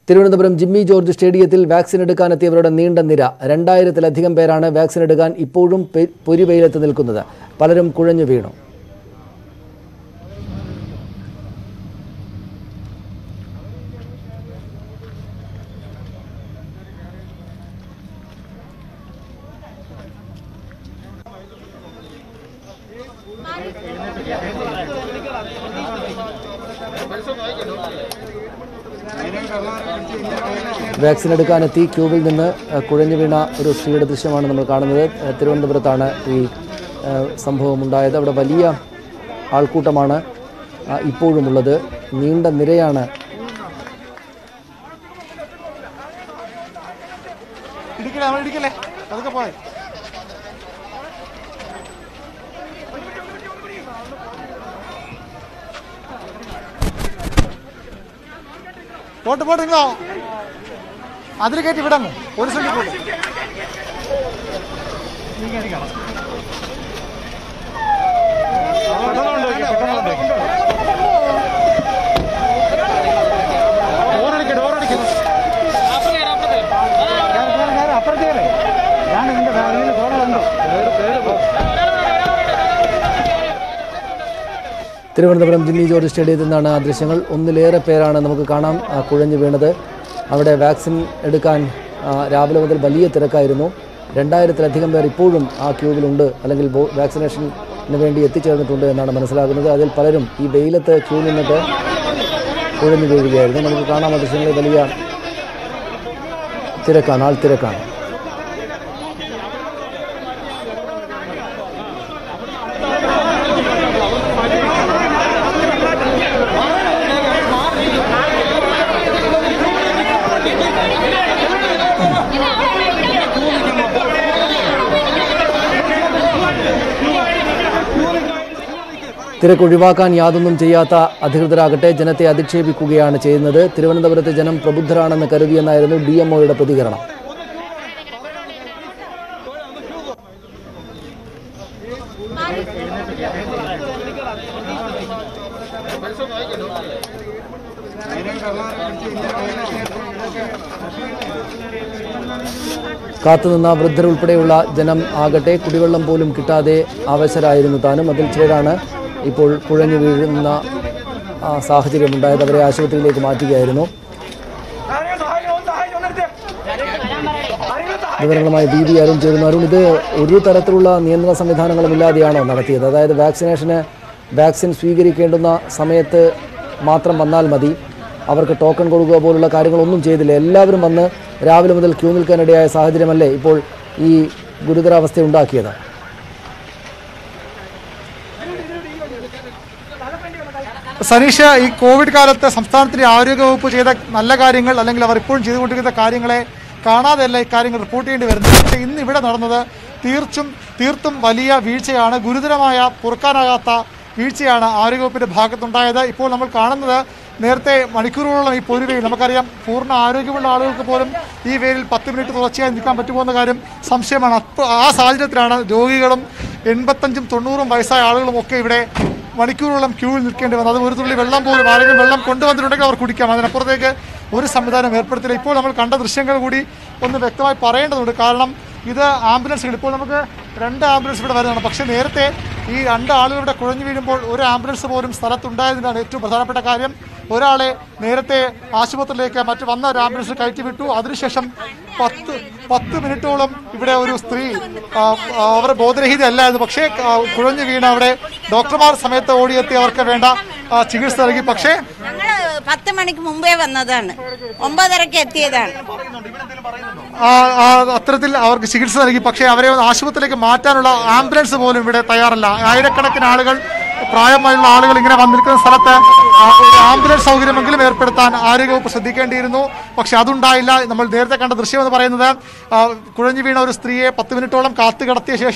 തിരുവനന്തപുരം ജിമ്മി ജോർജ് സ്റ്റേഡിയത്തിൽ വാക്സിൻ എടുക്കാനെത്തിയവരുടെ നീണ്ട നിര രണ്ടായിരത്തിലധികം പേരാണ് വാക്സിൻ എടുക്കാൻ ഇപ്പോഴും പെ- പൊരിവെയിലത്ത് നിൽക്കുന്നത് പലരും കുഴഞ്ഞു വീണു വാക്സിൻ എടുക്കാനെത്തി ക്യൂവിൽ നിന്ന് അഹ്, കുഴഞ്ഞു വീണ ഒരു സ്ത്രീയുടെ ദൃശ്യമാണ് നമ്മൾ കാണുന്നത് അഹ്, തിരുവനന്തപുരത്താണ് ഈ അഹ്, സംഭവം ഉണ്ടായത് അവിടെ വലിയ ആൾക്കൂട്ടമാണ് അഹ്, ഇപ്പോഴുമുള്ളത് നീണ്ട നിരയാണ് ഇടിക്കലേ നമ്മൾ ഇടിക്കല്ലേ അതൊക്കെ പോയി പോട്ട് പോട്ട് നിങ്ങളോ അതിൽ കയറ്റി വിടാമോ പോലീസ് വണ്ടി പോട്ടെ ഡോറടിക്ക ഡോറടിക്ക അപ്പുറത്തേക്കല്ലേ ഞാൻ ഇതിന്റെ ഇതിന്റെ ഡോറിലുണ്ടോ തിരുവനന്തപുരം ജിമ്മി ജോർജ് സ്റ്റേഡിയത്തിൽ നിന്നാണ് ആ ദൃശ്യങ്ങൾ ഒന്നിലേറെ പേരാണ് നമുക്ക് കാണാം ആ, കുഴഞ്ഞു വീണത് അവിടെ വാക്സിൻ എടുക്കാൻ ആ, രാവിലെ മുതൽ വലിയ തിരക്കായിരുന്നു രണ്ടായിരത്തിലധികം പേർ ഇപ്പോഴും ആ ക്യൂവിലുണ്ട് അല്ലെങ്കിൽ ബോ- വാക്സിനേഷന് വേണ്ടി എത്തിച്ചേർന്നിട്ടുണ്ട് എന്നാണ് മനസ്സിലാക്കുന്നത് അതിൽ പലരും ഈ വെയിലത്ത് ക്യൂ നിന്നിട്ട് കുഴഞ്ഞു വീഴുകയായിരുന്നു നമുക്ക് കാണാം ആ ദൃശ്യങ്ങളിൽ വലിയ തിരക്കാണ് ആൾ തിരക്കാണ് തിരക്ക് ഒഴിവാക്കാൻ യാതൊന്നും ചെയ്യാത്ത അധികൃതരാകട്ടെ ജനത്തെ അധിക്ഷേപിക്കുകയാണ് ചെയ്യുന്നത് തിരുവനന്തപുരത്തെ ജനം പ്രബുദ്ധരാണെന്ന് കരുതിയെന്നായിരുന്നു ഡി എം ഒയുടെ പ്രതികരണം കാത്തുനിന്ന വൃദ്ധരുൾപ്പെടെയുള്ള ജനം ആകട്ടെ കുടിവെള്ളം പോലും കിട്ടാതെ അവശരായിരുന്നു താനും അതിൽ ചിലരാണ് ഇപ്പോൾ കുഴഞ്ഞു വീഴുന്ന ആ, സാഹചര്യമുണ്ടായത് അവരെ ആശുപത്രിയിലേക്ക് മാറ്റുകയായിരുന്നു വിവരങ്ങളുമായി ബി ബി അരുൺ ചേരുന്നു അരുൺ ഇത് ഒരു തരത്തിലുള്ള നിയന്ത്രണ സംവിധാനങ്ങളും ഇല്ലാതെയാണോ നടത്തിയത് അതായത് വാക്സിനേഷന് വാക്സിൻ സ്വീകരിക്കേണ്ടുന്ന സമയത്ത് മാത്രം വന്നാൽ മതി അവർക്ക് ടോക്കൺ കൊടുക്കുക പോലുള്ള കാര്യങ്ങളൊന്നും ചെയ്തില്ല എല്ലാവരും വന്ന് രാവിലെ മുതൽ ക്യൂ നിൽക്കാനിടയായ സാഹചര്യമല്ലേ ഇപ്പോൾ ഈ ഗുരുതരാവസ്ഥ ഉണ്ടാക്കിയത് സനീഷ് ഈ കോവിഡ് കാലത്ത് സംസ്ഥാനത്തിന്റെ ആരോഗ്യവകുപ്പ് ചെയ്ത നല്ല കാര്യങ്ങൾ അല്ലെങ്കിൽ അവർ ഇപ്പോഴും ചെയ്തുകൊണ്ടിരിക്കുന്ന കാര്യങ്ങളെ കാണാതെയല്ല ഈ കാര്യങ്ങൾ റിപ്പോർട്ട് ചെയ്യേണ്ടി വരുന്നത് പക്ഷേ ഇന്ന് ഇവിടെ നടന്നത് തീർച്ചും തീർത്തും വലിയ വീഴ്ചയാണ് ഗുരുതരമായ പൊറുക്കാനാകാത്ത വീഴ്ചയാണ് ആരോഗ്യവകുപ്പിന്റെ ഭാഗത്തുണ്ടായത് ഇപ്പോൾ നമ്മൾ കാണുന്നത് നേരത്തെ മണിക്കൂറുകളോളം ഈ പൊരുവെയിൽ നമുക്കറിയാം പൂർണ്ണ ആരോഗ്യമുള്ള ആളുകൾക്ക് പോലും ഈ വെയിലിൽ പത്ത് മിനിറ്റ് തുടർച്ചയായി നിൽക്കാൻ പറ്റുമോ എന്ന കാര്യം സംശയമാണ് അപ്പോൾ ആ സാഹചര്യത്തിലാണ് രോഗികളും എൺപത്തഞ്ചും തൊണ്ണൂറും വയസ്സായ ആളുകളും ഒക്കെ ഇവിടെ മണിക്കൂറോളം ക്യൂവിൽ നിൽക്കേണ്ടി വന്നു അത് ഒരു തുള്ളി വെള്ളം പോലും ആരെങ്കിലും വെള്ളം കൊണ്ടുവന്നിട്ടുണ്ടെങ്കിൽ അവർ കുടിക്കാം അതിനപ്പുറത്തേക്ക് ഒരു സംവിധാനം ഏർപ്പെടുത്തില്ല ഇപ്പോൾ നമ്മൾ കണ്ട ദൃശ്യങ്ങൾ കൂടി ഒന്ന് വ്യക്തമായി പറയേണ്ടതുണ്ട് കാരണം ഇത് ആംബുലൻസുകൾ ഇപ്പോൾ നമുക്ക് രണ്ട് ആംബുലൻസ് ഇവിടെ വരുന്നതാണ് പക്ഷേ നേരത്തെ ഈ രണ്ട് ആളുകളുടെ കുഴഞ്ഞു വീഴുമ്പോൾ ഒരു ആംബുലൻസ് പോലും സ്ഥലത്തുണ്ടായതിനാണ് ഏറ്റവും പ്രധാനപ്പെട്ട കാര്യം ഒരാളെ നേരത്തെ ആശുപത്രിയിലേക്ക് മറ്റു വന്ന ഒരു ആംബുലൻസ് കയറ്റി വിട്ടു അതിനുശേഷം പത്ത് പത്ത് മിനിറ്റോളം ഇവിടെ ഒരു സ്ത്രീ ആ, ആ, അവർ ബോധരഹിതയല്ലായിരുന്നു പക്ഷേ ആ, കുഴഞ്ഞു വീണ് അവിടെ ഡോക്ടർമാർ സമയത്ത് ഓടിയെത്തി അവർക്ക് വേണ്ട ആ, ചികിത്സ നൽകി പക്ഷേ ഞങ്ങള് പത്ത് മണിക്ക് മുമ്പേ വന്നതാണ് ഒമ്പതരക്ക് എത്തിയതാണ് ആ, ആ, അത്തരത്തിൽ അവർക്ക് ചികിത്സ നൽകി പക്ഷേ അവരെ ഒന്ന് ആശുപത്രിയിലേക്ക് മാറ്റാനുള്ള ആംബുലൻസ് പോലും ഇവിടെ തയ്യാറല്ല ആയിരക്കണക്കിന് ആളുകൾ പ്രായമായുള്ള ആളുകൾ ഇങ്ങനെ വന്നിരിക്കുന്ന സ്ഥലത്ത് ആ, ഒരു ആംബുലൻസ് സൗകര്യമെങ്കിലും ഏർപ്പെടുത്താൻ ആരോഗ്യവകുപ്പ് ശ്രദ്ധിക്കേണ്ടിയിരുന്നു പക്ഷെ അതുണ്ടായില്ല നമ്മൾ നേരത്തെ കണ്ട ദൃശ്യം എന്ന് പറയുന്നത് ആ, കുഴഞ്ഞു വീണ ഒരു സ്ത്രീയെ പത്ത് മിനിറ്റോളം കാത്തു കിടത്തിയ ശേഷം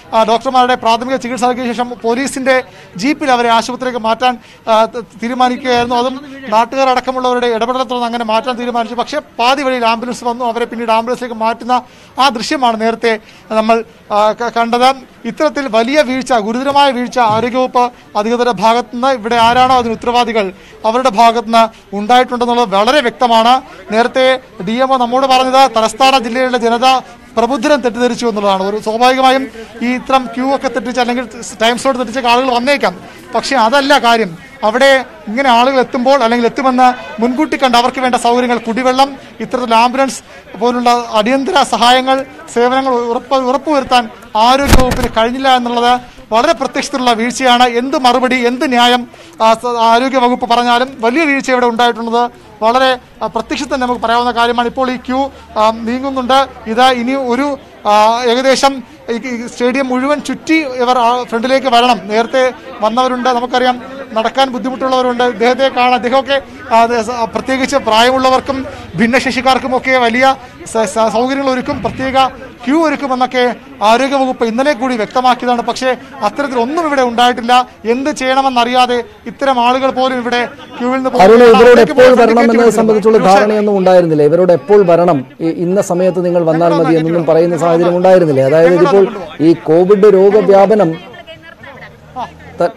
ആ, ഡോക്ടർമാരുടെ പ്രാഥമിക ചികിത്സ നൽകിയ ശേഷം പോലീസിന്റെ ജീപ്പിൽ അവരെ ആശുപത്രിയിലേക്ക് മാറ്റാൻ ആ, ത- തീരുമാനിക്കുകയായിരുന്നു അതും നാട്ടുകാർ അടക്കമുള്ളവരുടെ ഇടപെടൽ തുടർന്ന് അങ്ങനെ മാറ്റാൻ തീരുമാനിച്ചു പക്ഷേ പാതി വഴിയിൽ ആംബുലൻസ് വന്നു അവരെ പിന്നീട് ആംബുലൻസിലേക്ക് മാറ്റുന്ന ആ ദൃശ്യമാണ് നേരത്തെ നമ്മൾ ആ, ക- കണ്ടത് ഇത്തരത്തിൽ വലിയ വീഴ്ച ഗുരുതരമായ വീഴ്ച ആരോഗ്യവകുപ്പ് അധികൃതരുടെ ഭാഗത്തുനിന്ന് ഇവിടെ ആരാണോ അതിന് ഉത്തരവാദികൾ അവരുടെ ഭാഗത്തുനിന്ന് ഉണ്ടായിട്ടുണ്ടെന്നുള്ളത് വളരെ വ്യക്തമാണ് നേരത്തെ ഡി എം നമ്മോട് പറഞ്ഞത് തലസ്ഥാന ജില്ലയിലെ ജനത പ്രബുദ്ധരം തെറ്റിദ്ധരിച്ചു എന്നുള്ളതാണ് ഒരു സ്വാഭാവികമായും ഈ ഇത്തരം ക്യൂ ഒക്കെ തെറ്റിച്ച് അല്ലെങ്കിൽ ടൈം സ്ലോട്ട് തെറ്റിച്ച ആളുകൾ വന്നേക്കാം പക്ഷേ അതല്ല കാര്യം അവിടെ ഇങ്ങനെ ആളുകൾ എത്തുമ്പോൾ അല്ലെങ്കിൽ എത്തുമെന്ന് മുൻകൂട്ടി കണ്ട് അവർക്ക് വേണ്ട സൗകര്യങ്ങൾ കുടിവെള്ളം ഇത്തരത്തിൽ ആംബുലൻസ് പോലുള്ള അടിയന്തര സഹായങ്ങൾ സേവനങ്ങൾ ഉറപ്പ് ഉറപ്പുവരുത്താൻ ആരോഗ്യവകുപ്പിന് കഴിഞ്ഞില്ല എന്നുള്ളത് വളരെ പ്രത്യക്ഷത്തിലുള്ള വീഴ്ചയാണ് എന്ത് മറുപടി എന്ത് ന്യായം ആ, സ- ആരോഗ്യ വകുപ്പ് പറഞ്ഞാലും വലിയ വീഴ്ച ഇവിടെ ഉണ്ടായിട്ടുള്ളത് വളരെ ആ, പ്രത്യക്ഷത്തിൽ തന്നെ നമുക്ക് പറയാവുന്ന കാര്യമാണ് ഇപ്പോൾ ഈ ക്യൂ ആ, നീങ്ങുന്നുണ്ട് ഇത് ഇനി ഒരു ആ, ഏകദേശം ഈ ഈ സ്റ്റേഡിയം മുഴുവൻ ചുറ്റി ഇവർ ആ ഫ്രണ്ടിലേക്ക് വരണം നേരത്തെ വന്നവരുണ്ട് നമുക്കറിയാം നടക്കാൻ ബുദ്ധിമുട്ടുള്ളവരുണ്ട് ഇദ്ദേഹത്തെ കാണാൻ അദ്ദേഹമൊക്കെ ആ, അത് സ- പ്രത്യേകിച്ച് പ്രായമുള്ളവർക്കും ഭിന്നശേഷിക്കാർക്കും ഒക്കെ വലിയ സ- സ- സൗകര്യങ്ങൾ ഒരുക്കും പ്രത്യേക ക്യൂ ഒരുക്കുമെന്നൊക്കെ ആരോഗ്യവകുപ്പ് ഇന്നലെ കൂടി വ്യക്തമാക്കിയതാണ് പക്ഷേ അത്തരത്തിലൊന്നും ഇവിടെ ഉണ്ടായിട്ടില്ല എന്ത് ചെയ്യണമെന്നറിയാതെ ഇത്തരം ആളുകൾ പോലും ഇവിടെ ക്യൂവിൽ നിന്ന് അരുണ് പോകുന്നു. ഇവരോട് അവിടേക്ക് എപ്പോൾ പോയി വരണം ടിക്കറ്റ് എന്നത് എടുക്കുന്നു. സംബന്ധിച്ചുള്ള പക്ഷേ ധാരണയൊന്നും ഉണ്ടായിരുന്നില്ല ഇവരോട് എപ്പോൾ വരണം ഈ ഇന്ന സമയത്ത് നിങ്ങൾ വന്നാൽ മതി എന്നൊന്നും പറയുന്ന സാഹചര്യം ഉണ്ടായിരുന്നില്ലേ അതായത് ഇതിപ്പോൾ ഈ കോവിഡ് രോഗവ്യാപനം ത-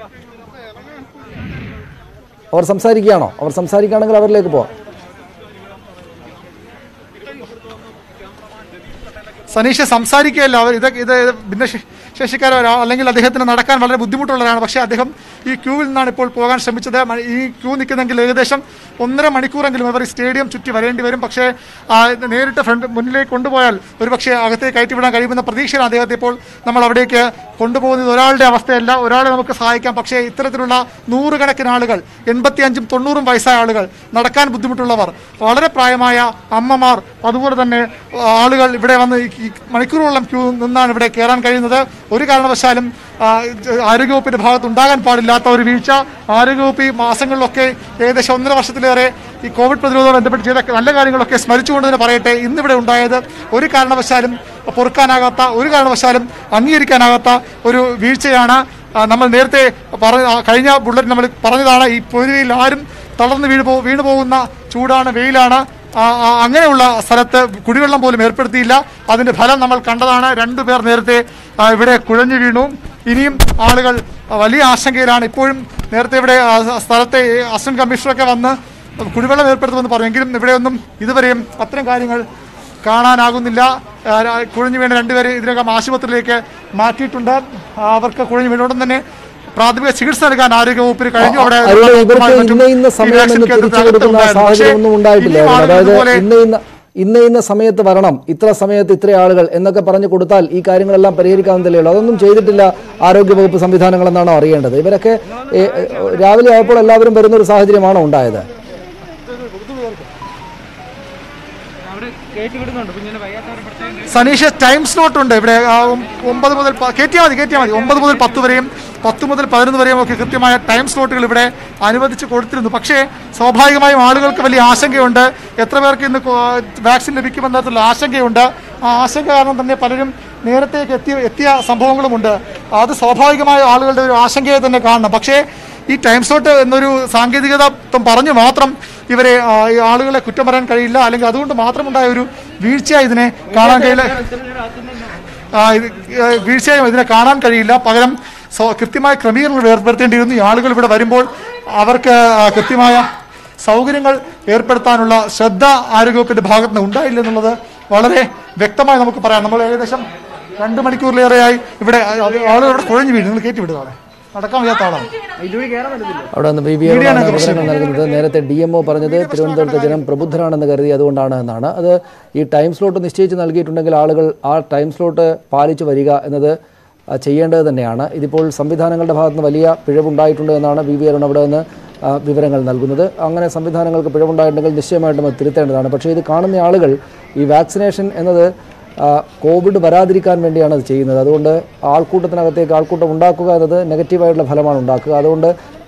അവർ സംസാരിക്കുകയാണോ അവർ സംസാരിക്കുകയാണെങ്കിൽ അവരിലേക്ക് പോവാം സനീഷ് സംസാരിക്കുകയല്ല അവർ ഇത് ഇത് ഭിന്നശേഷിക്കാരോ അല്ലെങ്കിൽ അദ്ദേഹത്തിന് നടക്കാൻ വളരെ ബുദ്ധിമുട്ടുള്ളവരാണ് പക്ഷേ അദ്ദേഹം ഈ ക്യൂവിൽ നിന്നാണ് ഇപ്പോൾ പോകാൻ ശ്രമിച്ചത് മ- ഈ ക്യൂ നിൽക്കുന്നെങ്കിൽ ഏകദേശം ഒന്നര മണിക്കൂറെങ്കിലും ഇവർ ഈ സ്റ്റേഡിയം ചുറ്റി വരേണ്ടി വരും പക്ഷേ ആ, ഇത് നേരിട്ട് ഫ്രണ്ട് മുന്നിലേക്ക് കൊണ്ടുപോയാൽ ഒരു പക്ഷേ അകത്തേക്ക് കയറ്റിവിടാൻ കഴിയുമെന്ന പ്രതീക്ഷയാണ് അദ്ദേഹത്തെ ഇപ്പോൾ നമ്മൾ അവിടേക്ക് കൊണ്ടുപോകുന്നത് ഒരാളുടെ അവസ്ഥയല്ല ഒരാളെ നമുക്ക് സഹായിക്കാം പക്ഷേ ഇത്തരത്തിലുള്ള നൂറുകണക്കിന് ആളുകൾ എൺപത്തിയഞ്ചും തൊണ്ണൂറും വയസ്സായ ആളുകൾ നടക്കാൻ ബുദ്ധിമുട്ടുള്ളവർ വളരെ പ്രായമായ അമ്മമാർ അതുപോലെ തന്നെ ആളുകൾ ഇവിടെ വന്ന് ഈ- ഈ മണിക്കൂറുകളോളം ക്യൂ നിന്നാണ് ഇവിടെ കയറാൻ കഴിയുന്നത് ഒരു കാരണവശാലും ആ, ജ- ആരോഗ്യവകുപ്പിന്റെ ഭാഗത്ത് ഉണ്ടാകാൻ പാടില്ലാത്ത ഒരു വീഴ്ച ആരോഗ്യവകുപ്പ് ഈ മാസങ്ങളിലൊക്കെ ഏകദേശം ഒന്നര വർഷത്തിലേറെ ഈ കോവിഡ് പ്രതിരോധം ബന്ധപ്പെട്ട് ചെയ്ത നല്ല കാര്യങ്ങളൊക്കെ സ്മരിച്ചുകൊണ്ട് തന്നെ പറയട്ടെ ഇന്നിവിടെ ഉണ്ടായത് ഒരു കാരണവശാലും പൊറുക്കാനാകാത്ത ഒരു കാരണവശാലും അംഗീകരിക്കാനാകാത്ത ഒരു വീഴ്ചയാണ് ആ, നമ്മൾ നേരത്തെ പറഞ്ഞ ആ, കഴിഞ്ഞ ബുള്ളറ്റ് നമ്മൾ പറഞ്ഞതാണ് ഈ പൊരുവിൽ ആരും തളർന്ന് വീണ് പോ വീണു പോകുന്ന ചൂടാണ് വെയിലാണ് ആ, ആ, അങ്ങനെയുള്ള സ്ഥലത്ത് കുടിവെള്ളം പോലും ഏർപ്പെടുത്തിയില്ല അതിന്റെ ഫലം നമ്മൾ കണ്ടതാണ് രണ്ടുപേർ നേരത്തെ ആ, ഇവിടെ കുഴഞ്ഞു വീണു ഇനിയും ആളുകൾ ആ, വലിയ ആശങ്കയിലാണ് ഇപ്പോഴും നേരത്തെ ഇവിടെ ആ, സ്ഥലത്തെ അസിസ്റ്റന്റ് കമ്മീഷണറൊക്കെ വന്ന് കുടിവെള്ളം ഏർപ്പെടുത്തുമെന്ന് പറഞ്ഞു എങ്കിലും ഇവിടെയൊന്നും ഇതുവരെയും അത്തരം കാര്യങ്ങൾ കാണാനാകുന്നില്ല ആ, ര- കുഴഞ്ഞു വീണ രണ്ടുപേരെ ഇതിനകം ആശുപത്രിയിലേക്ക് മാറ്റിയിട്ടുണ്ട് ആ, അവർക്ക് കുഴഞ്ഞു വീണ ഉടൻ തന്നെ പ്രാഥമിക ചികിത്സ നൽകാൻ ആരോഗ്യവകുപ്പിന് കഴിഞ്ഞു അവിടെ അരുണ് ഇവർക്ക് മറ്റും ഇന്ന ഇന്ന ഈ സമയം വാക്സിൻ എന്ന് തിരിച്ചു കേന്ദ്രത്തിനകത്ത് കൊടുക്കുന്ന ഉണ്ടായിരുന്നു. പക്ഷേ സാഹചര്യം ഒന്നും ഉണ്ടായിട്ടില്ല ഇനിയും ആളുകൾ അതായത് ഇതുപോലെ ഇന്ന ഇന്ന ഇന്ന ഇന്ന സമയത്ത് വരണം ഇത്ര സമയത്ത് ഇത്ര ആളുകൾ എന്നൊക്കെ പറഞ്ഞു കൊടുത്താൽ ഈ കാര്യങ്ങളെല്ലാം പരിഹരിക്കാവുന്നതല്ലേ ഉള്ളൂ അതൊന്നും ചെയ്തിട്ടില്ല ആരോഗ്യവകുപ്പ് സംവിധാനങ്ങൾ എന്നാണോ അറിയേണ്ടത് ഇവരൊക്കെ ഏ, ഏ, രാവിലെ ആയപ്പോൾ എല്ലാവരും വരുന്ന ഒരു സാഹചര്യമാണോ ഉണ്ടായത് സനീഷ് ടൈം സ്ലോട്ട് ഉണ്ട് ഇവിടെ ആ, ഒം- ഒമ്പത് മുതൽ പ- കയറ്റിയാൽ മതി കയറ്റിയാൽ മതി ഒമ്പത് മുതൽ പത്ത് വരെയും പത്ത് മുതൽ പതിനൊന്ന് വരെയും ഒക്കെ കൃത്യമായ ടൈം സ്ലോട്ടുകൾ ഇവിടെ അനുവദിച്ച് കൊടുത്തിരുന്നു പക്ഷേ സ്വാഭാവികമായും ആളുകൾക്ക് വലിയ ആശങ്കയുണ്ട് എത്ര പേർക്ക് ഇന്ന് കോ- വാക്സിൻ ലഭിക്കുമെന്നതിലുള്ള ആശങ്കയുണ്ട് ആ ആശങ്ക കാരണം തന്നെ പലരും നേരത്തേക്ക് എത്തിയ എത്തിയ സംഭവങ്ങളുമുണ്ട് അത് സ്വാഭാവികമായ ആളുകളുടെ ഒരു ആശങ്കയെ തന്നെ കാണണം പക്ഷേ ഈ ടൈം സ്ലോട്ട് എന്നൊരു സാങ്കേതികത പറഞ്ഞു മാത്രം ഇവരെ ആ, ഈ ആളുകളെ കുറ്റം പറയാൻ കഴിയില്ല അല്ലെങ്കിൽ അതുകൊണ്ട് മാത്രമുണ്ടായ ഒരു വീഴ്ചയായി ഇതിനെ കാണാൻ കഴിയില്ല ആ, ഇത് ഏ, വീഴ്ചയായും ഇതിനെ കാണാൻ കഴിയില്ല പകരം സ്വ- കൃത്യമായ ക്രമീകരണങ്ങൾ ഏർപ്പെടുത്തേണ്ടിയിരുന്നു ഈ ആളുകൾ ഇവിടെ വരുമ്പോൾ അവർക്ക് ആ, കൃത്യമായ സൗകര്യങ്ങൾ ഏർപ്പെടുത്താനുള്ള ശ്രദ്ധ ആരോഗ്യവകുപ്പിന്റെ ഭാഗത്ത് നിന്ന് ഉണ്ടായില്ല എന്നുള്ളത് വളരെ വ്യക്തമായി നമുക്ക് പറയാം നമ്മൾ ഏകദേശം രണ്ട് മണിക്കൂറിലേറെയായി ഇവിടെ ആ, ആളുകൾ ഇവിടെ കുഴഞ്ഞു വീഴും നിങ്ങൾ കയറ്റി വിടുകയാണ് നടക്കാൻ വയ്യാത്ത ആളാണ് അവിടെ നിന്ന് ബി ബി ആണ് വിവരങ്ങൾ നൽകുന്നത് നേരത്തെ ഡി എം ഒ പറഞ്ഞത് തിരുവനന്തപുരത്തെ ജനം പ്രബുദ്ധരാണെന്ന് കരുതി അതുകൊണ്ടാണ് എന്നാണ് അത് ഈ ടൈം സ്ലോട്ട് നിശ്ചയിച്ച് നൽകിയിട്ടുണ്ടെങ്കിൽ ആളുകൾ ആ ടൈം സ്ലോട്ട് പാലിച്ചു വരിക എന്നത് ആ, ചെയ്യേണ്ടത് തന്നെയാണ് ഇതിപ്പോൾ സംവിധാനങ്ങളുടെ ഭാഗത്തുനിന്ന് വലിയ പിഴവുണ്ടായിട്ടുണ്ട് എന്നാണ് ബി ബി അരുൺ അവിടെ നിന്ന് ആ, വിവരങ്ങൾ നൽകുന്നത് അങ്ങനെ സംവിധാനങ്ങൾക്ക് പിഴവുണ്ടായിട്ടുണ്ടെങ്കിൽ നിശ്ചയമായിട്ടും അത് തിരുത്തേണ്ടതാണ് പക്ഷേ ഇത് കാണുന്ന ആളുകൾ ഈ വാക്സിനേഷൻ എന്നത് ആ, കോവിഡ് വരാതിരിക്കാൻ വേണ്ടിയാണ് അത് ചെയ്യുന്നത് അതുകൊണ്ട് ആൾക്കൂട്ടത്തിനകത്തേക്ക് ആൾക്കൂട്ടം ഉണ്ടാക്കുക എന്നത് നെഗറ്റീവായിട്ടുള്ള ഫലമാണ് ഉണ്ടാക്കുക അതുകൊണ്ട്